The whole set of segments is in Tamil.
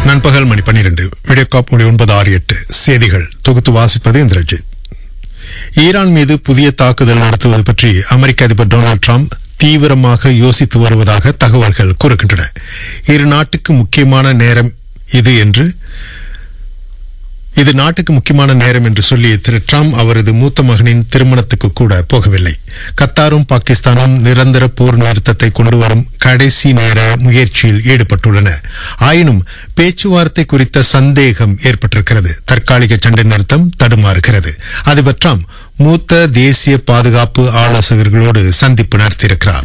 நண்பகல் மணி பன்னிரண்டு மீடியாகாப் ஒளி ஒன்பது ஆறு எட்டு செய்திகள் தொகுத்து வாசிப்பது இந்திரஜித் ஈரான் மீது புதிய தாக்குதல் நடத்துவது பற்றி அமெரிக்க அதிபர் டொனால்டு டிரம்ப் தீவிரமாக யோசித்து வருவதாக தகவல்கள் கூறுகின்றன இரு நாட்டுக்கு முக்கியமான நேரம் இது என்று இது நாட்டுக்கு முக்கியமான நேரம் என்று சொல்லி திரு டிரம்ப் அவரது மூத்த மகனின் திருமணத்துக்கு கூட போகவில்லை கத்தாரும் பாகிஸ்தானும் நிரந்தர போர் நிறுத்தத்தை கொண்டுவரும் கடைசி நேர முயற்சியில் ஈடுபட்டுள்ளன ஆயினும் பேச்சுவார்த்தை குறித்த சந்தேகம் ஏற்பட்டிருக்கிறது தற்காலிக சண்டை நிறுத்தம் தடுமாறுகிறது அதிபர் டிரம்ப் மூத்த தேசிய பாதுகாப்பு ஆலோசகர்களோடு சந்திப்பு நடத்தியிருக்கிறார்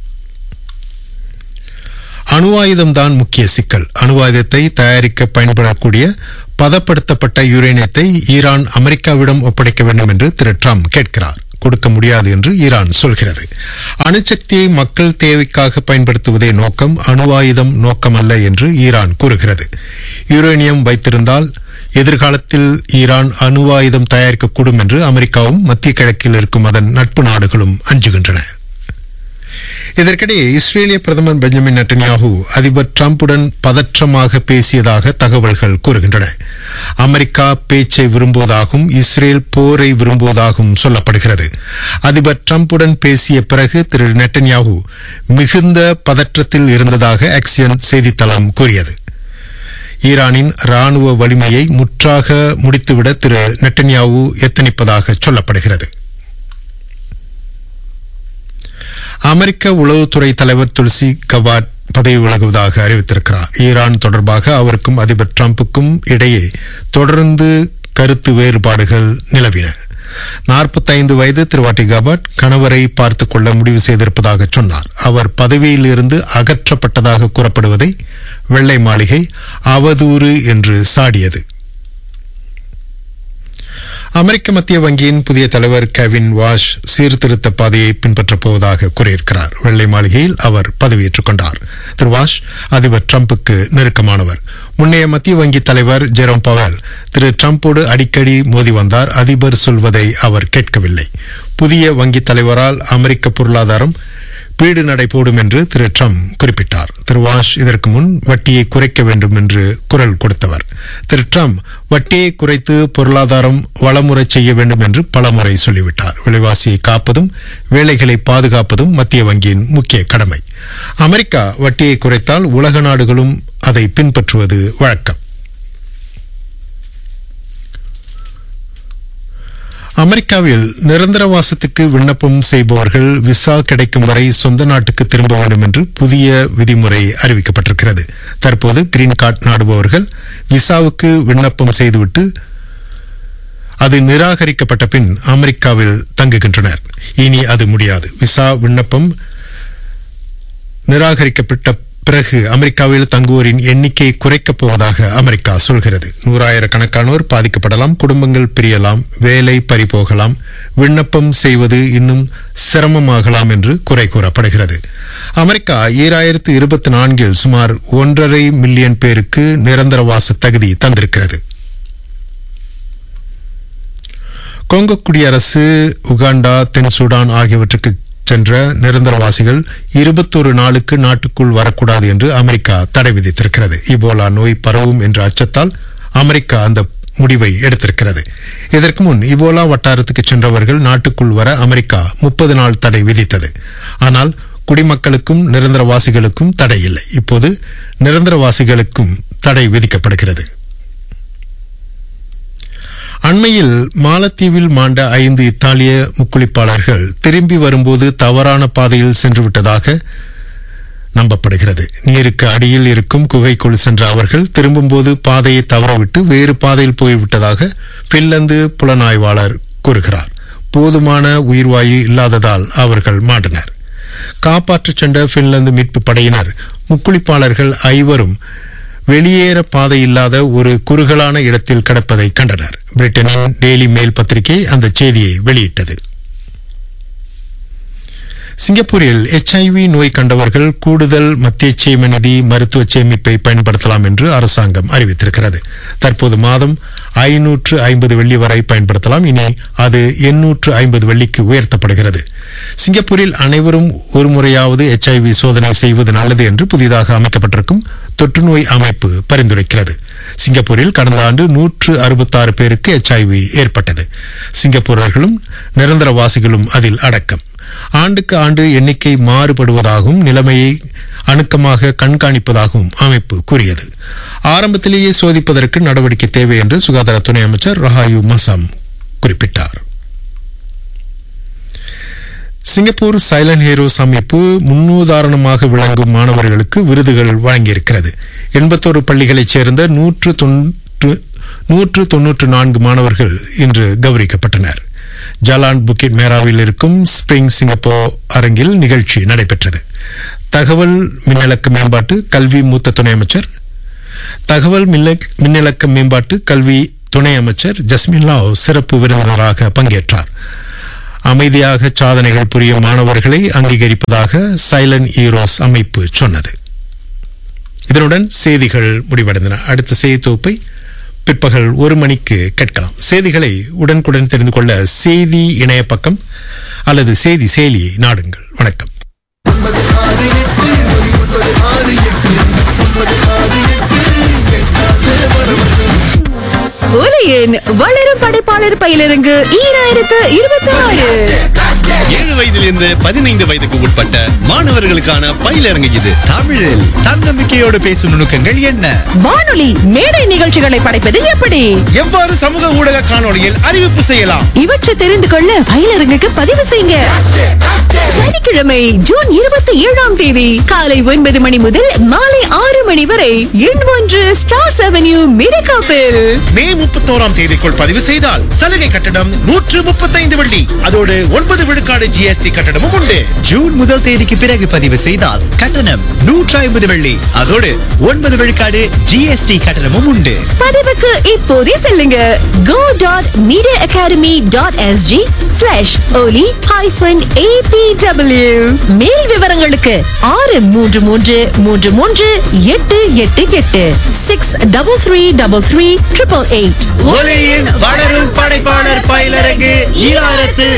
அணு ஆயுதம்தான் முக்கிய சிக்கல் அணு ஆயுதத்தை தயாரிக்க பயன்படக்கூடிய பதப்படுத்தப்பட்ட யுரேனியத்தை ஈரான் அமெரிக்காவிடம் ஒப்படைக்க வேண்டும் என்று திரு டிரம்ப் கேட்கிறார் கொடுக்க முடியாது என்று ஈரான் சொல்கிறது அணுசக்தியை மக்கள் தேவைக்காக பயன்படுத்துவதே நோக்கம் அணு ஆயுதம் நோக்கமல்ல என்று ஈரான் கூறுகிறது யுரேனியம் வைத்திருந்தால் எதிர்காலத்தில் ஈரான் அணு ஆயுதம் தயாரிக்கக்கூடும் என்று அமெரிக்காவும் மத்திய கிழக்கில் இருக்கும் அதன் நட்பு நாடுகளும் அஞ்சுகின்றன இதற்கிடையே இஸ்ரேலிய பிரதமர் பெஞ்சமின் நெட்டன்யாஹூ அதிபர் டிரம்புடன் பதற்றமாக பேசியதாக தகவல்கள் கூறுகின்றன அமெரிக்கா பேச்சை விரும்புவதாகவும் இஸ்ரேல் போரை விரும்புவதாகவும் சொல்லப்படுகிறது அதிபர் டிரம்புடன் பேசிய பிறகு திரு நெட்டன்யாஹூ மிகுந்த பதற்றத்தில் இருந்ததாக ஆக்சியன் செய்தித்தளம் கூறியது ஈரானின் ராணுவ வலிமையை முற்றாக முடித்துவிட திரு நெட்டன்யாவு எத்தனிப்பதாக சொல்லப்படுகிறது அமெரிக்க உளவுத்துறை தலைவர் துல்சி கவாட் பதவி விலகுவதாக அறிவித்திருக்கிறார் ஈரான் தொடர்பாக அவருக்கும் அதிபர் டிரம்புக்கும் இடையே தொடர்ந்து கருத்து வேறுபாடுகள் நிலவின நாற்பத்தைந்து வயது திருவாட்டி கபாட் கணவரை பார்த்துக் கொள்ள முடிவு செய்திருப்பதாக சொன்னார் அவர் பதவியில் இருந்து அகற்றப்பட்டதாக கூறப்படுவதை வெள்ளை மாளிகை அவதூறு என்று சாடியது அமெரிக்க மத்திய வங்கியின் புதிய தலைவர் கெவின் வாஷ் சீர்திருத்த பாதையை பின்பற்றப் போவதாக கூறியிருக்கிறார் வெள்ளை மாளிகையில் அவர் பதவியேற்றுக் கொண்டார் திரு வாஷ் அதிபர் டிரம்புக்கு நெருக்கமானவர் முன்னைய மத்திய வங்கி தலைவர் ஜெரோம் பவல் திரு டிரம்போடு அடிக்கடி மோதி வந்தார் அதிபர் சொல்வதை அவர் கேட்கவில்லை புதிய வங்கி தலைவரால் அமெரிக்க பொருளாதாரம் பீடு நடை போடும் என்று திரு ட்ரம்ப் குறிப்பிட்டார் திரு வாஷ் இதற்கு முன் வட்டியை குறைக்க வேண்டும் என்று குரல் கொடுத்தவர் திரு ட்ரம்ப் வட்டியை குறைத்து பொருளாதாரம் வளமுறை செய்ய வேண்டும் என்று பலமுறை சொல்லிவிட்டார் விலைவாசியை காப்பதும் வேலைகளை பாதுகாப்பதும் மத்திய வங்கியின் முக்கிய கடமை அமெரிக்கா வட்டியை குறைத்தால் உலக நாடுகளும் அதை பின்பற்றுவது வழக்கம் அமெரிக்காவில் நிரந்தரவாசத்துக்கு விண்ணப்பம் செய்பவர்கள் விசா கிடைக்கும் வரை சொந்த நாட்டுக்கு திரும்ப வேண்டும் என்று புதிய விதிமுறை அறிவிக்கப்பட்டிருக்கிறது தற்போது கிரீன் கார்டு நாடுபவர்கள் விசாவுக்கு விண்ணப்பம் செய்துவிட்டு அது நிராகரிக்கப்பட்ட பின் அமெரிக்காவில் தங்குகின்றனர் இனி அது முடியாது விசா விண்ணப்பம் நிராகரிக்கப்பட்ட பிறகு அமெரிக்காவில் தங்குவோரின் எண்ணிக்கை குறைக்கப் போவதாக அமெரிக்கா சொல்கிறது நூறாயிரக்கணக்கானோர் பாதிக்கப்படலாம் குடும்பங்கள் பிரியலாம் வேலை பறிபோகலாம் விண்ணப்பம் செய்வது இன்னும் சிரமமாகலாம் என்று குறை கூறப்படுகிறது அமெரிக்கா ஈராயிரத்து இருபத்தி நான்கில் சுமார் ஒன்றரை மில்லியன் பேருக்கு நிரந்தரவாச தகுதி தந்திருக்கிறது கொங்கோ குடியரசு உகாண்டா தென் சூடான் ஆகியவற்றுக்கு சென்ற நிரந்தரவாசிகள் இருபத்தொரு நாளுக்கு நாட்டுக்குள் வரக்கூடாது என்று அமெரிக்கா தடை விதித்திருக்கிறது இபோலா நோய் பரவும் என்ற அச்சத்தால் அமெரிக்கா அந்த முடிவை எடுத்திருக்கிறது இதற்கு முன் இபோலா வட்டாரத்துக்கு சென்றவர்கள் நாட்டுக்குள் வர அமெரிக்கா முப்பது நாள் தடை விதித்தது ஆனால் குடிமக்களுக்கும் நிரந்தரவாசிகளுக்கும் தடை இல்லை இப்போது நிரந்தரவாசிகளுக்கும் தடை விதிக்கப்படுகிறது அண்மையில் மாலத்தீவில் மாண்ட ஐந்து இத்தாலிய முக்குளிப்பாளர்கள் திரும்பி வரும்போது தவறான பாதையில் சென்றுவிட்டதாக நம்பப்படுகிறது நீருக்கு அடியில் இருக்கும் குகைக்குள் சென்ற அவர்கள் திரும்பும்போது பாதையை தவறவிட்டு வேறு பாதையில் போய்விட்டதாக பின்லாந்து புலனாய்வாளர் கூறுகிறார் போதுமான உயிர்வாயு இல்லாததால் அவர்கள் மாண்டினர் காப்பாற்றச் சென்ற பின்லாந்து மீட்பு படையினர் முக்குளிப்பாளர்கள் ஐவரும் வெளியேற பாதை இல்லாத ஒரு குறுகலான இடத்தில் கிடப்பதை கண்டனர் பிரிட்டனின் டெய்லி மெயில் பத்திரிகை அந்த செய்தியை வெளியிட்டது சிங்கப்பூரில் எச்ஐவி நோய் கண்டவர்கள் கூடுதல் மத்திய சேம நிதி மருத்துவ சேமிப்பை பயன்படுத்தலாம் என்று அரசாங்கம் அறிவித்திருக்கிறது தற்போது மாதம் ஐநூற்று ஐம்பது வெள்ளி வரை பயன்படுத்தலாம் இனி அது எண்ணூற்று ஐம்பது வெள்ளிக்கு உயர்த்தப்படுகிறது சிங்கப்பூரில் அனைவரும் ஒரு முறையாவது எச்ஐவி சோதனை செய்வது நல்லது என்று புதிதாக அமைக்கப்பட்டிருக்கும் தொற்றுநோய் அமைப்பு பரிந்துரைக்கிறது சிங்கப்பூரில் கடந்த ஆண்டு நூற்று அறுபத்தாறு பேருக்கு எச்ஐவி ஏற்பட்டது சிங்கப்பூரர்களும் நிரந்தரவாசிகளும் அதில் அடக்கம் ஆண்டுக்கு ஆண்டு எண்ணிக்கை மாறுபடுவதாகவும் நிலைமையை அணுக்கமாக கண்காணிப்பதாகவும் அமைப்பு கூறியது ஆரம்பத்திலேயே சோதிப்பதற்கு நடவடிக்கை தேவை என்று சுகாதார துணை அமைச்சர் ரஹாயு மசாம் குறிப்பிட்டார் சிங்கப்பூர் சைலண்ட் ஹீரோஸ் அமைப்பு முன்னுதாரணமாக விளங்கும் மாணவர்களுக்கு விருதுகள் வழங்கியிருக்கிறது எண்பத்தோரு பள்ளிகளைச் சேர்ந்த நூற்று தொன்னூற்று நூற்று தொன்னூற்று நான்கு மாணவர்கள் இன்று கௌரவிக்கப்பட்டனர் ஜலான் புக்கிட் மேராவில் இருக்கும் ஸ்பிரிங் சிங்கப்பூர் அரங்கில் நிகழ்ச்சி நடைபெற்றது தகவல் மின்னலக்க மேம்பாட்டு கல்வி மூத்த துணை அமைச்சர் தகவல் மின்ன- மின்னலக்க மேம்பாட்டு கல்வி துணை அமைச்சர் ஜஸ்மின் லாவ் சிறப்பு விருந்தினராக பங்கேற்றார் அமைதியாக சாதனைகள் புரியும் மாணவர்களை அங்கீகரிப்பதாக சைலண்ட் ஈரோஸ் அமைப்பு சொன்னது இதனுடன் செய்திகள் முடிவடைந்தன அடுத்த செய்தி தொகுப்பை பிற்பகல் ஒரு மணிக்கு கேட்கலாம் செய்திகளை உடனுக்குடன் தெரிந்து கொள்ள செய்தி இணைய பக்கம் அல்லது செய்தி செயலியை நாடுங்கள் வணக்கம் ஒலியின் வளரும் படைப்பாளர் பயிலிறங்கு ஈராயிரத்து இருபத்தி ஆறு ஏழு வயதிலிருந்து பதினைந்து வயதுக்கு உட்பட்ட மாணவர்களுக்கான பயிலரங்கு இது தமிழில் தன்னம்பிக்கையோடு பேசும் நுணுக்கங்கள் என்ன வானொலி மேடை நிகழ்ச்சிகளை படைப்பது எப்படி எவ்வாறு சமூக ஊடக காணொளியில் அறிவிப்பு செய்யலாம் இவற்றை தெரிந்து கொள்ள பயிலரங்குக்கு பதிவு செய்யுங்க சனிக்கிழமை ஜூன் இருபத்தி ஏழாம் தேதி காலை ஒன்பது மணி முதல் மாலை ஆறு மணி வரை எண் ஒன்று ஸ்டார்ஸ் அவென்யூ மிரகாப்பில் மே முப்பத்தோராம் தேதிக்குள் பதிவு செய்தால் சலுகை கட்டணம் நூற்று முப்பத்தைந்து வெள்ளி அதோடு ஒன்பது விழுக்காடு ஜிஎஸ்டி கட்டணமும் உண்டு ஜூன் முதல் தேதிக்கு பிறகு பதிவு செய்தால் கட்டணம் நூற்றி ஐம்பது வெள்ளி அதோடு ஒன்பது விழுக்காடு ஜிஎஸ்டி கட்டணமும் உண்டு பதிவுக்கு இப்போதே செல்லுங்க go dot media academy dot SG slash Oli hyphen ABW மேல் விவரங்களுக்கு ஆறு மூன்று மூன்று மூன்று மூன்று எட்டு எட்டு எட்டு six double three double three triple eight ஒலியின் வளரும் படைப்பாளர் பயிலரங்கு ஈராயிரத்து